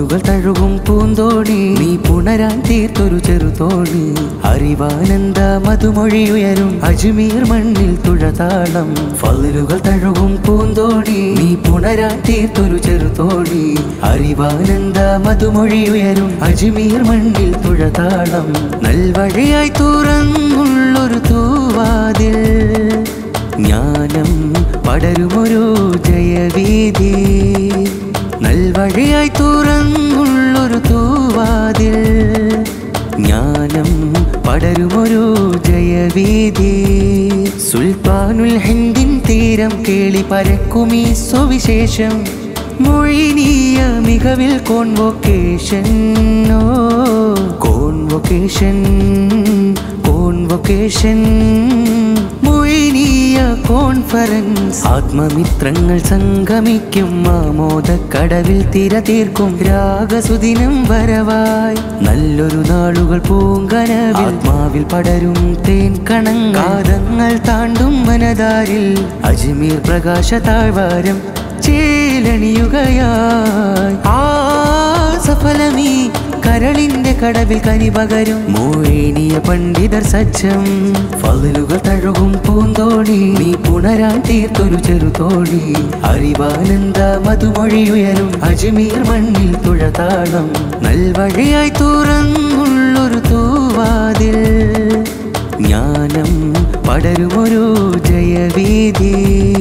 ഫലുലുകൾ തഴുകും പൂന്തോണി നീ പുണരാൻ തീർത്തൊരു ചെറുതോണി അറിവാനന്ദ മധുമൊഴിയുയരും അജ്മീർ മണ്ണിൽ തുഴതാളം ഫലുലുകൾ തഴുകും പൂന്തോണി നീ പുണരാൻ തീർത്തൊരു ചെറുതോണി അറിവാനന്ദ മധുമൊഴിയുയരും അജ്മീർ മണ്ണിൽ തുഴതാളം നൽവഴിയായി തുറന്നുള്ളൊരു തൂവാതിൽ ജ്ഞാനം പടരുമൊരു ജയവീതി നൽവഴിയായി തുറന്നുള്ളൊരു തൂവാതിൽ ജ്ഞാനം പടരുമൊരു ജയവീതി സുൽത്താനുൽ ഹിന്ദിൻ തീരം കേളി പരക്കുമീ സുവിശേഷം മൊഴിനീയ മികവിൽ കോൺവൊക്കേഷൻ ഓ കോൺവൊക്കേഷൻ കോൺവൊക്കേഷൻ മൊഴിനീയ കോൺഫറൻസ് ആത്മമിത്രങ്ങൾ സംഗമിക്കും ആമോദക്കടവിൽ തിര തീർക്കും രാഗസുദിനം വരവായി നല്ലൊരു നാളുകൾ പൂങ്കനവിൽ ആത്മാവിൽ പടരും തേൻ കണങ്ങാതങ്ങൾ താണ്ടും മനതാരിൽ അജ്മീർ പ്രകാശ താഴ്വാരം ചേലണിയുകയായി ആ സഫലമീ കരളിന്റെ കടവിൽ കനി പകരും മോഹിനിയ പണ്ഡിതർ സജ്ജം ഫലുകൾ തഴുകും പൂന്തോണി നീ പുണരാൻ തീർത്തൊരു ചെറുതോണി അറിവാനന്ദ മധുമൊഴിയുയരും അജ്മീർ മണ്ണിൽ തുഴതാളം നൽവഴിയായി തുറന്നുള്ളൊരു തൂവാതിൽ ജ്ഞാനം പടരുമൊരു ജയവീതി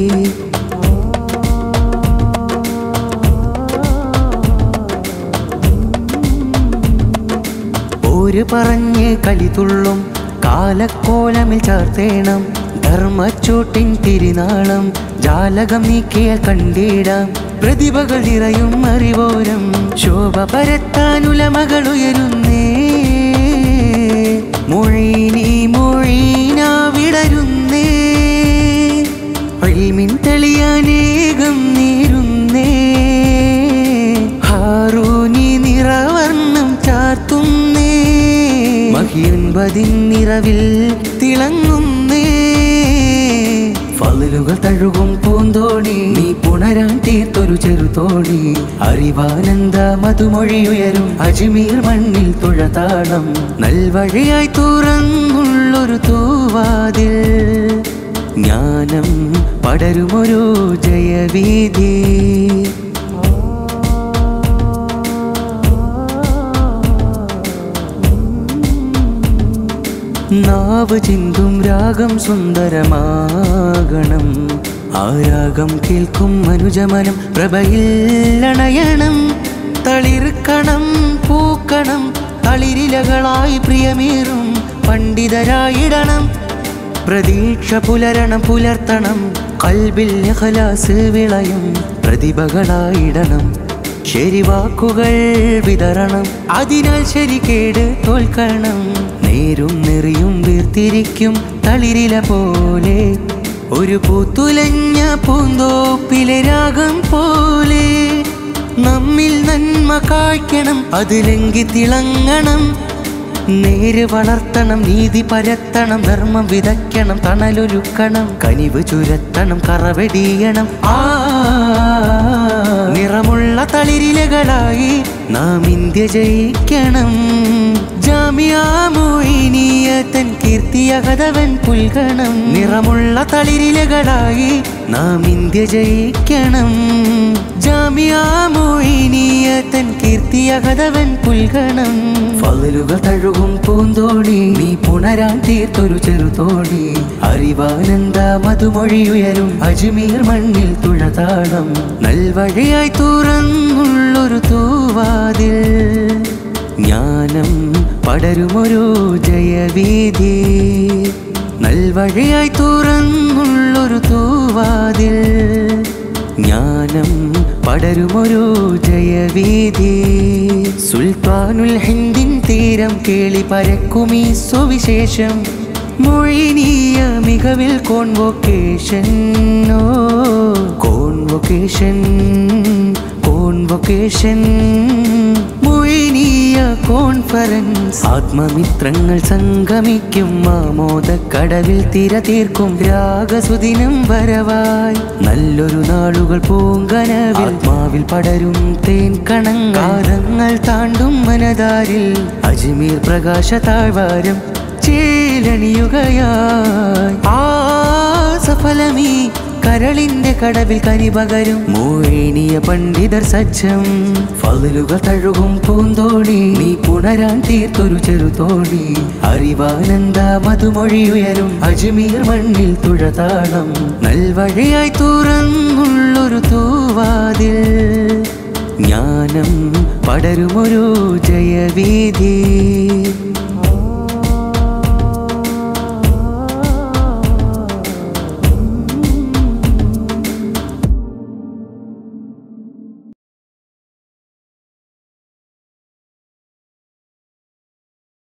ഒരു പറഞ്ഞ് കളിതുള്ളും കാലക്കോലമിൽ ചാർത്തേണം ധർമ്മച്ചോട്ടിൻ തിരുനാളം ജാലകം നീക്കിയ കണ്ടിടാം പ്രതിഭകൾ നിറയും അറിവോരം ശോഭ പരത്താനുലമകൾ ഉയരുന്നേ മൊഴീനി മൊഴീന വിടരുന്നേ അഴിമിൻ തെളിയാനേകം നീരുന്നേ ഹാറൂനി നിറവർണ്ണം ചാർത്തുന്നേ മഹിയൻപതിൻ നിറവിൽ തിളങ്ങുന്നേ ഫലുകൾ തഴുകും പൂന്തോണി നീ പുണരാൻ തീർത്തൊരു ചെറുതോണി അറിവാനന്ദ മധുമൊഴിയുയരും അജ്മീർ മണ്ണിൽ തുഴതാളം നൽവഴിയായി തുറന്നുള്ളൊരു തൂവാതിൽ ജ്ഞാനം പടരുമൊരു ജയവീതി നാവ് ചിന്തും രാഗം സുന്ദരമാകണം ആ രാഗം കേൾക്കും മനുജമനം പ്രഭയിൽ അണയണം തളിർക്കണം പൂക്കണം തളിരിലകളായി പ്രിയമേറും പണ്ഡിതരായിടണം പ്രതീക്ഷ പുലരണം പുലർത്തണം കൽബിൽ ഇഖ്ലാസ് വിളയും പ്രതിഭകളായിടണം ശരി വാക്കുകൾ വിതരണം അതിനാൽ ശരിക്കേട് തോൽക്കണം നേരും നെറിയും വീർത്തിരിക്കും തളിരില പോലെ ഒരു പൂത്തുലഞ്ഞ പൂന്തോപ്പിലെ രാഗം പോലെ നമ്മിൽ നന്മ കായ്ക്കണം അത് ലംഘി തിളങ്ങണം നേര് വളർത്തണം നീതി പരത്തണം ധർമ്മം വിതയ്ക്കണം തണലൊരുക്കണം കനിവ് ചുരത്തണം കറവെടിയണം ആ നിറമുള്ള തളിരിലകളായി നാം ഇന്ത്യ ജയിക്കണം ജാമ്യാമോയിനിയത്തൻ കീർത്തിയ കഥവൻ പുൽകണം നിറമുള്ള തളിരിലകളായി നാം ഇന്ത്യ ജയിക്കണം ജാമ്യാമോയിനിയത്തൻ കീർത്തിയ കഥവൻ പുൽകണം ഫലുകൾ തഴുകും പൂന്തോണി നീ പുണരാൻ തീർത്തൊരു ചെറുതോണി അറിവാനന്ദ മധുമൊഴിയുയരും അജ്മീർ മണ്ണിൽ തുഴതാളം നൽവഴിയായി തുറന്നുള്ളൊരു തൂവാതിൽ ജ്ഞാനം പടരുമൊരു ജയവീതി നൽവഴിയായി തുറന്നുള്ളൊരു തൂവാതിൽ ജ്ഞാനം പടരുമൊരു ജയവീതി സുൽത്താനുൽ ഹിന്ദിൻ തീരം കേളി പരക്കുമീ സുവിശേഷം മൊഴിനീയ മികവിൽ കോൺവൊക്കേഷൻ ഓ കോൺവൊക്കേഷൻ കോൺവൊക്കേഷൻ മൊഴിനീയ കോൺഫറൻസ് ആത്മമിത്രങ്ങൾ സംഗമിക്കും മാമോദക്കടവിൽ തിര തീർക്കും രാഗസുദിനം വരവായി നല്ലൊരു നാളുകൾ പൂങ്കനവിൽ ആത്മാവിൽ പടരും തേൻ കണങ്ങാരങ്ങൾ താണ്ടും മനതാരിൽ അജ്മീർ പ്രകാശ താഴ്വാരം ചേലണിയുകയായി ആ സഫലമീ കരളിന്റെ കടവിൽ കനി പകരും മോഹിനിയ പണ്ഡിതർ സജ്ജം ഫതിലുകൾ തഴുകും പൂന്തോണി നീ പുണരാൻ തീർത്തൊരു ചെറുതോണി അറിവാനന്ദ മധുമൊഴിയുയരും അജ്മീർ മണ്ണിൽ തുഴതാളം നൽവഴിയായി തുറന്നുള്ളൊരു തൂവാതിൽ ജ്ഞാനം പടരുമൊരു ജയവീതി